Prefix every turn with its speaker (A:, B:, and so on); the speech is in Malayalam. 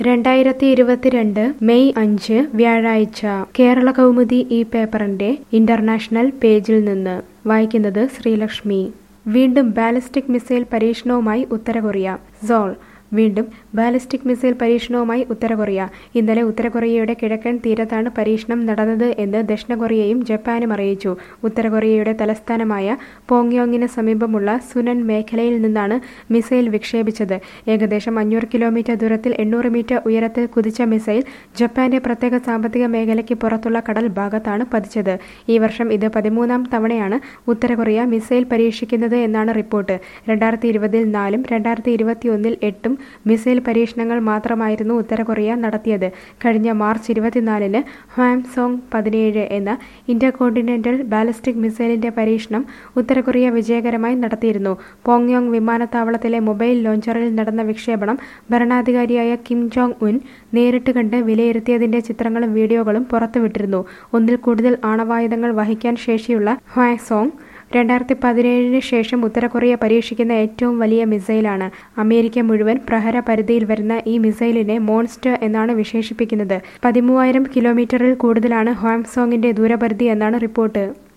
A: രണ്ടായിരത്തി ഇരുപത്തിരണ്ട് മെയ് അഞ്ച് വ്യാഴാഴ്ച കേരള കൗമുദി ഈ പേപ്പറിന്റെ ഇന്റർനാഷണൽ പേജിൽ നിന്ന് വായിക്കുന്നത് ശ്രീലക്ഷ്മി വീണ്ടും ബാലിസ്റ്റിക് മിസൈൽ പരീക്ഷണവുമായി ഉത്തര കൊറിയ സോൾ വീണ്ടും ബാലിസ്റ്റിക് മിസൈൽ പരീക്ഷണവുമായി ഉത്തര കൊറിയ ഇന്നലെ ഉത്തര കൊറിയയുടെ കിഴക്കൻ തീരത്താണ് പരീക്ഷണം നടന്നത് എന്ന് ദക്ഷിണ കൊറിയയും ജപ്പാനും അറിയിച്ചു ഉത്തര കൊറിയയുടെ തലസ്ഥാനമായ പോങ്യോങ്ങിന് സമീപമുള്ള സുനൻ മേഖലയിൽ നിന്നാണ് മിസൈൽ വിക്ഷേപിച്ചത് ഏകദേശം അഞ്ഞൂറ് കിലോമീറ്റർ ദൂരത്തിൽ എണ്ണൂറ് മീറ്റർ ഉയരത്തിൽ കുതിച്ച മിസൈൽ ജപ്പാന്റെ പ്രത്യേക സാമ്പത്തിക മേഖലയ്ക്ക് പുറത്തുള്ള കടൽ ഭാഗത്താണ് പതിച്ചത് ഈ വർഷം ഇത് പതിമൂന്നാം തവണയാണ് ഉത്തര കൊറിയ മിസൈൽ പരീക്ഷിക്കുന്നത് എന്നാണ് റിപ്പോർട്ട് രണ്ടായിരത്തി ഇരുപതിൽ നാലും രണ്ടായിരത്തി ഇരുപത്തിയൊന്നിൽ എട്ടും മിസൈൽ പരീക്ഷണങ്ങൾ മാത്രമായിരുന്നു ഉത്തര കൊറിയ നടത്തിയത് കഴിഞ്ഞ മാർച്ച് ഇരുപത്തിനാലിന് ഹ്വാംസോങ് പതിനേഴ് എന്ന ഇന്റർകോണ്ടിനെന്റൽ ബാലിസ്റ്റിക് മിസൈലിന്റെ പരീക്ഷണം ഉത്തര കൊറിയ വിജയകരമായി നടത്തിയിരുന്നു പോങ്യോങ് വിമാനത്താവളത്തിലെ മൊബൈൽ ലോഞ്ചറിൽ നടന്ന വിക്ഷേപണം ഭരണാധികാരിയായ കിം ജോങ് ഉൻ നേരിട്ട് കണ്ട് വിലയിരുത്തിയതിന്റെ ചിത്രങ്ങളും വീഡിയോകളും പുറത്തുവിട്ടിരുന്നു ഒന്നിൽ കൂടുതൽ ആണവായുധങ്ങൾ വഹിക്കാൻ ശേഷിയുള്ള ഹ്വാസോങ് രണ്ടായിരത്തി പതിനേഴിന് ശേഷം ഉത്തര കൊറിയ പരീക്ഷിക്കുന്ന ഏറ്റവും വലിയ മിസൈലാണ് അമേരിക്ക മുഴുവൻ പ്രഹര പരിധിയിൽ വരുന്ന ഈ മിസൈലിനെ മോൺസ്റ്റർ എന്നാണ് വിശേഷിപ്പിക്കുന്നത് പതിമൂവായിരം കിലോമീറ്ററിൽ കൂടുതലാണ് ഹോംസോങ്ങിന്റെ ദൂരപരിധി എന്നാണ് റിപ്പോർട്ട്